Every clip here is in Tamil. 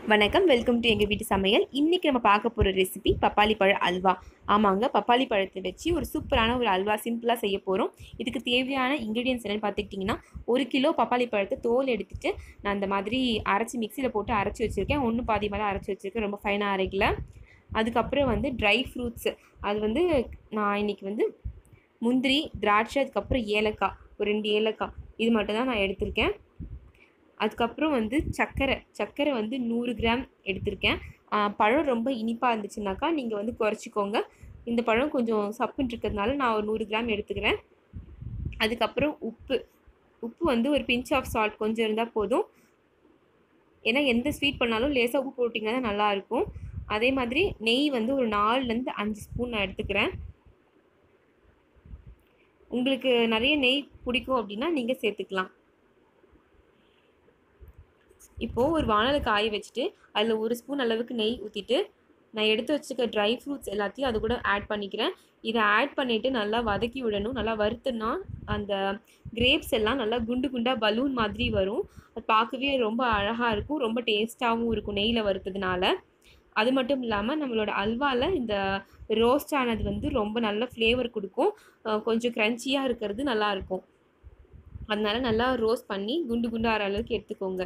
வணக்கம் வெல்கம் டு எங்கள் வீட்டு சமையல் இன்றைக்கி நம்ம பார்க்க போகிற ரெசிபி பப்பாளி பழ அல்வா ஆமாங்க பப்பாளி பழத்தை வச்சு ஒரு சூப்பரான ஒரு அல்வா சிம்பிளாக செய்ய போகிறோம் இதுக்கு தேவையான இன்க்ரீடியன்ஸ் என்னென்னு பார்த்துக்கிட்டிங்கன்னா ஒரு கிலோ பப்பாளி பழத்தை தோல் எடுத்துட்டு நான் அந்த மாதிரி அரைச்சி மிக்சியில் போட்டு அரைச்சி வச்சுருக்கேன் ஒன்று பாதி மேலே அரைச்சி வச்சுருக்கேன் ரொம்ப ஃபைனாக அரைக்கல அதுக்கப்புறம் வந்து ட்ரை ஃப்ரூட்ஸ் அது வந்து நான் இன்றைக்கி வந்து முந்திரி திராட்சை அதுக்கப்புறம் ஏலக்காய் ஒரு ரெண்டு ஏலக்காய் இது மட்டும் தான் நான் எடுத்திருக்கேன் அதுக்கப்புறம் வந்து சர்க்கரை சர்க்கரை வந்து நூறு கிராம் எடுத்திருக்கேன் ஆ, பழம் ரொம்ப இனிப்பாக இருந்துச்சுனாக்கா நீங்கள் வந்து குறைச்சிக்கோங்க இந்த பழம் கொஞ்சம் சப்புன்னு இருக்கிறதுனால நான் ஒரு நூறு கிராம் எடுத்துக்கிறேன் அதுக்கப்புறம் உப்பு உப்பு வந்து ஒரு பிஞ்ச் ஆஃப் சால்ட் கொஞ்சம் இருந்தால் போதும் ஏன்னா எந்த ஸ்வீட் பண்ணாலும் லேசாக உப்பு போட்டிங்கன்னா தான் நல்லாயிருக்கும் அதே மாதிரி நெய் வந்து ஒரு நாலுலேருந்து அஞ்சு ஸ்பூன் நான் எடுத்துக்கிறேன் உங்களுக்கு நிறைய நெய் பிடிக்கும் அப்படின்னா நீங்கள் சேர்த்துக்கலாம் இப்போது ஒரு வானலை காய வச்சுட்டு அதில் ஒரு ஸ்பூன் அளவுக்கு நெய் ஊற்றிட்டு நான் எடுத்து வச்சுக்க ட்ரை ஃப்ரூட்ஸ் எல்லாத்தையும் அது கூட ஆட் பண்ணிக்கிறேன் இதை ஆட் பண்ணிவிட்டு நல்லா வதக்கி விடணும் நல்லா வறுத்துனா அந்த கிரேப்ஸ் எல்லாம் நல்லா குண்டு குண்டாக பலூன் மாதிரி வரும் அது பார்க்கவே ரொம்ப அழகாக இருக்கும் ரொம்ப டேஸ்ட்டாகவும் இருக்கும் நெய்யில் வறுத்ததுனால அது மட்டும் இல்லாமல் நம்மளோட அல்வாவில் இந்த ரோஸ்ட் ஆனது வந்து ரொம்ப நல்ல ஃப்ளேவர் கொடுக்கும் அஹ் கொஞ்சம் க்ரன்ச்சியாக இருக்கிறது நல்லாயிருக்கும் அதனால நல்லா ரோஸ்ட் பண்ணி குண்டு குண்டு ஆகிற அளவுக்கு எடுத்துக்கோங்க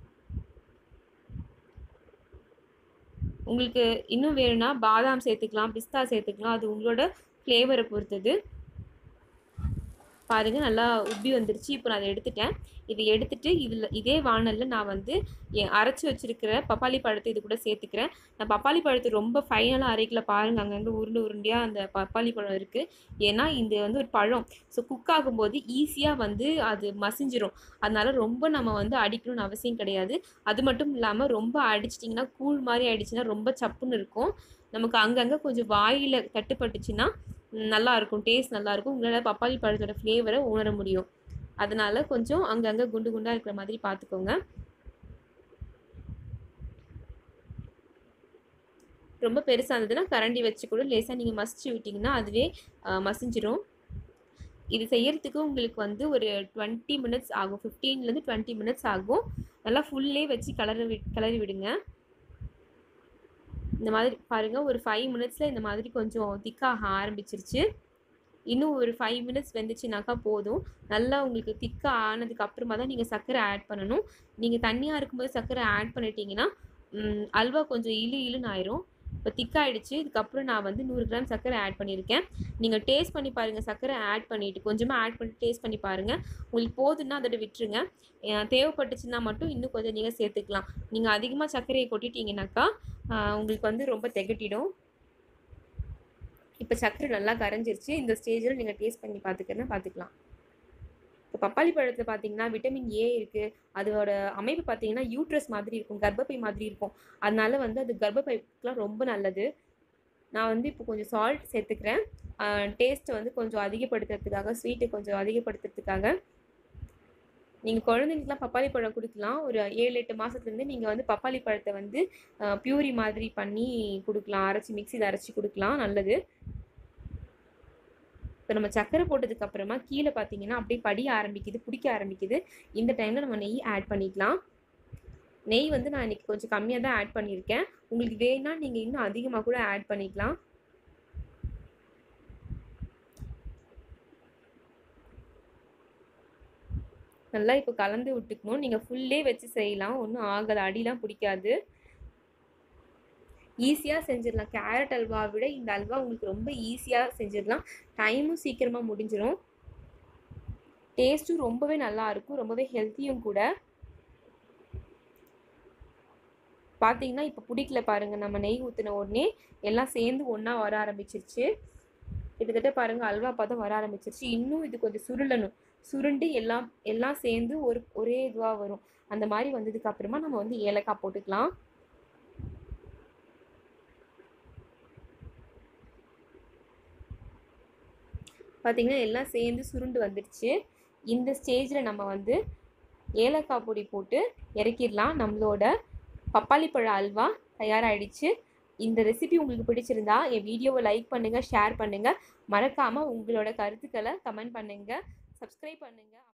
உங்களுக்கு இன்னும் வேணும்னா பாதாம் சேர்த்துக்கலாம் பிஸ்தா சேர்த்துக்கலாம் அது உங்களோட ஃப்ளேவரை பொறுத்தது பாருங்கள் நல்லா உப்பி வந்துருச்சு இப்போ நான் அதை எடுத்துட்டேன் இதை எடுத்துட்டு இதில் இதே வானலில் நான் வந்து என் அரைச்சி வச்சிருக்கிற பப்பாளி பழத்தை இது கூட சேர்த்துக்கிறேன் நான் பப்பாளி பழத்தை ரொம்ப ஃபைனலாக அரைக்கல பாருங்கள் அங்கங்கே உருண்டை உருண்டையாக அந்த பப்பாளி பழம் இருக்குது ஏன்னா இது வந்து ஒரு பழம் ஸோ குக் ஆகும்போது ஈஸியாக வந்து அது மசிஞ்சிரும் அதனால ரொம்ப நம்ம வந்து அடிக்கணும்னு அவசியம் கிடையாது அது மட்டும் இல்லாமல் ரொம்ப அடிச்சிட்டிங்கன்னா கூழ் மாதிரி ஆயிடுச்சுன்னா ரொம்ப சப்புன்னு இருக்கும் நமக்கு அங்கங்கே கொஞ்சம் வாயில் தட்டுப்பட்டுச்சுன்னா ம், நல்லா இருக்கும் டேஸ்ட் நல்லா இருக்கும் உங்களால் பப்பாளி பழத்தோட ஃப்ளேவரை உணர முடியும் அதனால கொஞ்சம் அங்கங்கே குண்டு குண்டாக இருக்கிற மாதிரி பார்த்துக்கோங்க ரொம்ப பெருசாக இருந்ததுன்னா கரண்டி வச்சு கூட லேசாக நீங்கள் மசிச்சு விட்டிங்கன்னா அதுவே ஆ, மசிஞ்சிரும் இது செய்யறதுக்கு உங்களுக்கு வந்து ஒரு டுவெண்ட்டி மினிட்ஸ் ஆகும் ஃபிஃப்டீன்லேருந்து டுவெண்ட்டி மினிட்ஸ் ஆகும் நல்லா ஃபுல்லே வச்சு கலரி வி கிளறி விடுங்க இந்த மாதிரி பாருங்கள் ஒரு ஃபைவ் மினிட்ஸில் இந்த மாதிரி கொஞ்சம் திக்காக ஆரம்பிச்சிருச்சு இன்னும் ஒரு ஃபைவ் மினிட்ஸ் வெந்துச்சுனாக்கா போதும் நல்லா உங்களுக்கு திக்காக ஆனதுக்கு அப்புறமா தான் நீங்கள் சர்க்கரை ஆட் பண்ணணும் நீங்கள் தண்ணியாக இருக்கும்போது சர்க்கரை ஆட் பண்ணிட்டீங்கன்னா ம், அல்வா கொஞ்சம் இழு இழுன்னு ஆயிரும் இப்போ திக்காயிடுச்சு இதுக்கப்புறம் நான் வந்து நூறு கிராம் சர்க்கரை ஆட் பண்ணியிருக்கேன் நீங்கள் டேஸ்ட் பண்ணி பாருங்கள் சர்க்கரை ஆட் பண்ணிவிட்டு கொஞ்சமாக ஆட் பண்ணிட்டு டேஸ்ட் பண்ணி பாருங்கள் உங்களுக்கு போதுன்னா அதோட விட்டுருங்க அஹ் தேவைப்பட்டுச்சுன்னா மட்டும் இன்னும் கொஞ்சம் நீங்கள் சேர்த்துக்கலாம் நீங்கள் அதிகமாக சர்க்கரையை கொட்டிட்டீங்கன்னாக்கா ஆஹ் உங்களுக்கு வந்து ரொம்ப திகட்டிடும் இப்போ சர்க்கரை நல்லா கரைஞ்சிருச்சு இந்த ஸ்டேஜில் நீங்கள் டேஸ்ட் பண்ணி பார்த்துக்கிறனா பார்த்துக்கலாம் இப்போ பப்பாளி பழத்தில் பார்த்தீங்கன்னா விட்டமின் ஏ இருக்குது அதோட அமைப்பு பார்த்தீங்கன்னா யூட்ரஸ் மாதிரி இருக்கும் கர்ப்பப்பை மாதிரி இருக்கும் அதனால வந்து அது கர்ப்பப்பைக்குலாம் ரொம்ப நல்லது நான் வந்து இப்போ கொஞ்சம் சால்ட் சேர்த்துக்கிறேன் டேஸ்ட்டை வந்து கொஞ்சம் அதிகப்படுத்துறதுக்காக ஸ்வீட்டை கொஞ்சம் அதிகப்படுத்துறதுக்காக நீங்கள் குழந்தைங்களுக்குலாம் பப்பாளி பழம் கொடுக்கலாம் ஒரு ஏழு எட்டு மாதத்துலேருந்து நீங்கள் வந்து பப்பாளி பழத்தை வந்து பியூரி மாதிரி பண்ணி கொடுக்கலாம் அரைச்சி மிக்சியில் அரைச்சி கொடுக்கலாம் நல்லது இப்போ நம்ம சக்கரை போட்டதுக்கு அப்புறமா கீழே பார்த்தீங்கன்னா அப்படியே படிய ஆரம்பிக்குது பிடிக்க ஆரம்பிக்குது இந்த டைமில் நம்ம நெய் ஆட் பண்ணிக்கலாம் நெய் வந்து நான் இன்னைக்கு கொஞ்சம் கம்மியாக தான் ஆட் பண்ணியிருக்கேன் உங்களுக்கு வேணா நீங்கள் இன்னும் அதிகமாக கூட ஆட் பண்ணிக்கலாம் நல்லா இப்போ கலந்து விட்டுக்கணும் நீங்கள் ஃபுல்லே வச்சு செய்யலாம் ஒன்றும் ஆகாது அடிலாம் பிடிக்காது ஈஸியாக செஞ்சிடலாம் கேரட் அல்வா விட இந்த அல்வா உங்களுக்கு ரொம்ப ஈஸியாக செஞ்சிடலாம் டைமும் சீக்கிரமாக முடிஞ்சிடும் டேஸ்ட்டும் ரொம்பவே நல்லா இருக்கும் ரொம்பவே ஹெல்த்தியும் கூட பார்த்தீங்கன்னா இப்போ பிடிக்கல பாருங்கள் நம்ம நெய் ஊற்றின உடனே எல்லாம் சேர்ந்து ஒன்றா வர ஆரம்பிச்சிருச்சு கிட்டத்தட்ட பாருங்கள் அல்வா பதம் வர ஆரம்பிச்சிருச்சு இன்னும் இது கொஞ்சம் சுருளணும் சுருண்டு எல்லாம் எல்லாம் சேர்ந்து ஒரு ஒரே இதுவாக வரும் அந்த மாதிரி வந்ததுக்கு அப்புறமா நம்ம வந்து ஏலக்காய் போட்டுக்கலாம் பார்த்தீங்கன்னா எல்லாம் சேர்ந்து சுருண்டு வந்துடுச்சு இந்த ஸ்டேஜில் நம்ம வந்து ஏலக்காய் பொடி போட்டு இறக்கிடலாம் நம்மளோட பப்பாளி பழ அல்வா தயாராகிடுச்சு இந்த ரெசிபி உங்களுக்கு பிடிச்சிருந்தா என் வீடியோவை லைக் பண்ணுங்கள் ஷேர் பண்ணுங்கள் மறக்காமல் உங்களோட கருத்துக்களை கமெண்ட் பண்ணுங்கள் சப்ஸ்கிரைப் பண்ணுங்கள்